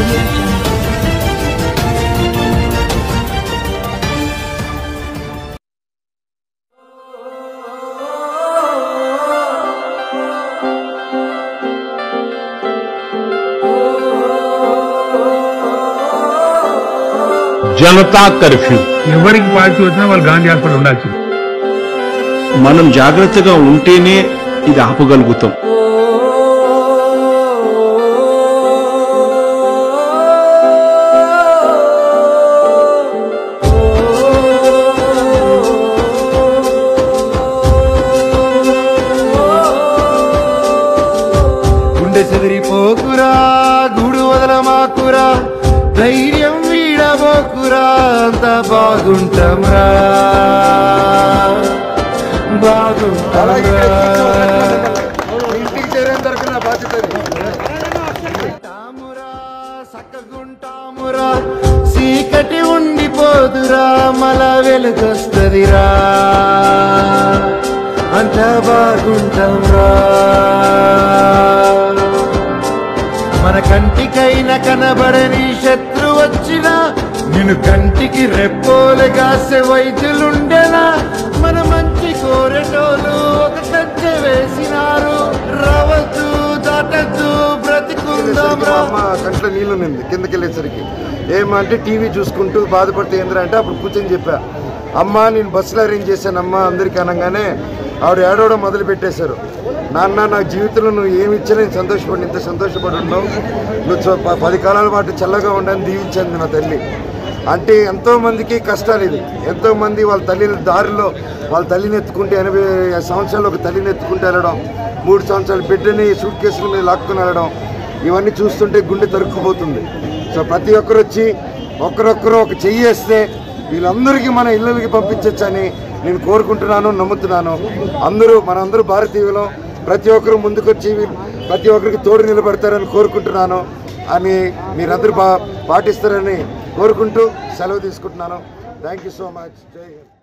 audio jungle. Janata curfew ఎవరికి party వచ్చినా వాళ్ళు గాంధీ హాస్పిటల్ ఉండాల్సింది మనం జాగ్రత్తగా ఉంటేనే ఇది ఆపగలుగుతాం గుండె చెదిరిపోకురా గూడు వదలమాకురా ధైర్యం వీడబోకురా అంత బాగుంటాంరా బాగుంటాంరా ఇంటికి చేరేంతవరకు నా బాధ్యత తామురా సక్కగుంటామురా చీకటి ఉండిపోదురా మల వెలుగొస్తదిరా అంత బాగుంటాంరా మన కంటికైన కనబడని శత్రు వచ్చినా నేను కంటికి రెప్పోలుగాసే వైద్యులుండెనా మన మంచి కోరెటోలు ఒక కంచె వేసినారు రవద్దు దాటద్దు బ్రతికుందాం రా అమ్మ కంట్లో నీళ్ళు నింది కిందకి వెళ్ళేసరికి ఏమంటే టీవీ చూసుకుంటూ బాధపడితే ఏంద్రా అంటే అప్పుడు కూర్చొని చెప్పా అమ్మ నేను బస్సులో అరేంజ్ చేశానమ్మా అందరికీ అనగానే ఆవిడ ఏడవడం మొదలు పెట్టేశారు నాన్న నా జీవితంలో నువ్వు ఏమి ఇచ్చినా నేను సంతోషపడి ఇంత సంతోషపడి ఉన్నావు నువ్వు చ- ప- పది కాలాల పాటు చల్లగా ఉండని దీవించింది నా తల్లి అంటే ఎంతో మందికి కష్టాలు ఇది ఎంతో మంది వాళ్ళ తల్లి దారిలో వాళ్ళ తల్లిని ఎత్తుకుంటే ఎనభై సంవత్సరాలు ఒక తల్లిని ఎత్తుకుంటూ వెళ్ళడం మూడు సంవత్సరాల బిడ్డని సూట్ కేసుల మీద లాక్కుని వెళ్ళడం ఇవన్నీ చూస్తుంటే గుండె తరుక్కుపోతుంది సో ప్రతి ఒక్కరు వచ్చి ఒక్కరొక్కరు ఒక చెయ్యి వేస్తే వీళ్ళందరికీ మన ఇళ్ళకి పంపించవచ్చని నేను కోరుకుంటున్నాను నమ్ముతున్నాను అందరూ మనందరూ భారతీయులు ప్రతి ఒక్కరు ముందుకొచ్చి ప్రతి ఒక్కరికి తోడు నిలబడతారని కోరుకుంటున్నాను అని మీరందరూ బా పాటిస్తారని కోరుకుంటూ సెలవు తీసుకుంటున్నాను థ్యాంక్ యూ సో మచ్ జై హింద్